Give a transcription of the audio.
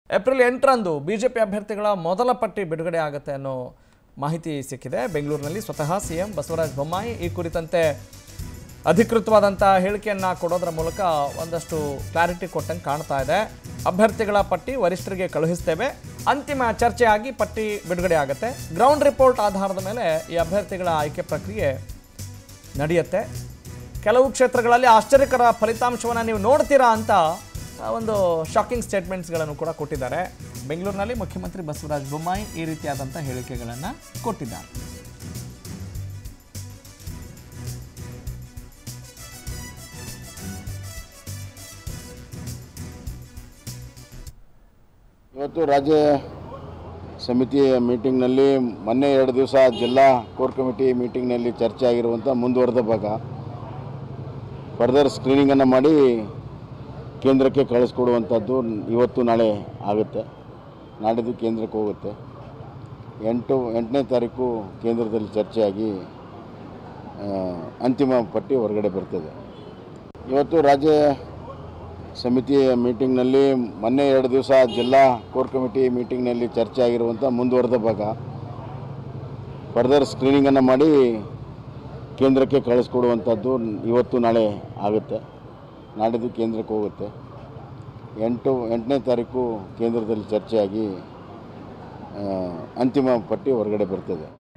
April ಎಂಟರಂದು BJP ಅಭ್ಯರ್ಥಿಗಳ ಮೊದಲ ಪಟ್ಟಿ ಬಿಡುಗಡೆ ಆಗುತ್ತೆ ಅನ್ನೋ ಮಾಹಿತಿ ಸಿಕ್ಕಿದೆ ಬೆಂಗಳೂರಿನಲ್ಲಿ ಸ್ವತಃ ಸಿಎಂ ಬಸವರಾಜ ಬೊಮ್ಮಾಯಿ ಈ ಕುರಿತಂತೆ ಅಧಿಕೃತವಾದಂಥ ಹೇಳಿಕೆಯನ್ನು ಕೊಡೋದ್ರ ಮೂಲಕ ಒಂದಷ್ಟು ಕ್ಲಾರಿಟಿ ಕೊಟ್ಟಂಗೆ ಕಾಣ್ತಾ ಇದೆ ಅಭ್ಯರ್ಥಿಗಳ ಪಟ್ಟಿ ವರಿಷ್ಠರಿಗೆ ಕಳುಹಿಸ್ತೇವೆ ಅಂತಿಮ ಚರ್ಚೆ ಆಗಿ ಪಟ್ಟಿ ಬಿಡುಗಡೆ ಆಗುತ್ತೆ ಗ್ರೌಂಡ್ ರಿಪೋರ್ಟ್ ಆಧಾರದ ಮೇಲೆ ಈ ಅಭ್ಯರ್ಥಿಗಳ ಆಯ್ಕೆ ಪ್ರಕ್ರಿಯೆ ನಡೆಯುತ್ತೆ ಕೆಲವು ಕ್ಷೇತ್ರಗಳಲ್ಲಿ ಆಶ್ಚರ್ಯಕರ ಫಲಿತಾಂಶವನ್ನು ನೀವು ನೋಡ್ತೀರಾ ಅಂತ ಆ, ಒಂದು ಶಾಕಿಂಗ್ ಸ್ಟೇಟ್ಮೆಂಟ್ಸ್ಗಳನ್ನು ಕೂಡ ಕೊಟ್ಟಿದ್ದಾರೆ ಬೆಂಗಳೂರಿನಲ್ಲಿ ಮುಖ್ಯಮಂತ್ರಿ ಬಸವರಾಜ ಬೊಮ್ಮಾಯಿ ಈ ರೀತಿಯಾದಂಥ ಹೇಳಿಕೆಗಳನ್ನು ಕೊಟ್ಟಿದ್ದಾರೆ ಇವತ್ತು ರಾಜ್ಯ ಸಮಿತಿಯ ಮೀಟಿಂಗ್ನಲ್ಲಿ ಮೊನ್ನೆ ಎರಡು ದಿವಸ ಜಿಲ್ಲಾ ಕೋರ್ ಕಮಿಟಿ ಮೀಟಿಂಗ್ನಲ್ಲಿ ಚರ್ಚೆ ಆಗಿರುವಂಥ ಮುಂದುವರೆದ ಭಾಗ ಫರ್ದರ್ ಸ್ಕ್ರೀನಿಂಗನ್ನು ಮಾಡಿ ಕೇಂದ್ರಕ್ಕೆ ಕಳಿಸ್ಕೊಡುವಂಥದ್ದು ಇವತ್ತು ನಾಳೆ ಆಗುತ್ತೆ ನಾಡಿದ್ದು ಕೇಂದ್ರಕ್ಕೆ ಹೋಗುತ್ತೆ ಎಂಟು ಎಂಟನೇ ತಾರೀಕು ಕೇಂದ್ರದಲ್ಲಿ ಚರ್ಚೆಯಾಗಿ ಆ, ಅಂತಿಮ ಪಟ್ಟಿ ಹೊರಗಡೆ ಬರ್ತದೆ ಇವತ್ತು ರಾಜ್ಯ ಸಮಿತಿಯ ಮೀಟಿಂಗ್ನಲ್ಲಿ ಮೊನ್ನೆ ಎರಡು ದಿವಸ ಜಿಲ್ಲಾ ಕೋರ್ ಕಮಿಟಿ ಮೀಟಿಂಗ್ನಲ್ಲಿ ಚರ್ಚೆ ಆಗಿರುವಂಥ ಮುಂದುವರೆದ ಭಾಗ ಫರ್ದರ್ ಸ್ಕ್ರೀನಿಂಗನ್ನು ಮಾಡಿ ಕೇಂದ್ರಕ್ಕೆ ಕಳಿಸ್ಕೊಡುವಂಥದ್ದು ಇವತ್ತು ನಾಳೆ ಆಗುತ್ತೆ ನಾಡಿದ್ದು ಕೇಂದ್ರಕ್ಕೆ ಹೋಗುತ್ತೆ ಎಂಟು ಎಂಟನೇ ತಾರೀಕು ಕೇಂದ್ರದಲ್ಲಿ ಚರ್ಚೆಯಾಗಿ ಆ, ಅಂತಿಮ ಪಟ್ಟಿ ಹೊರಗಡೆ ಬರ್ತದೆ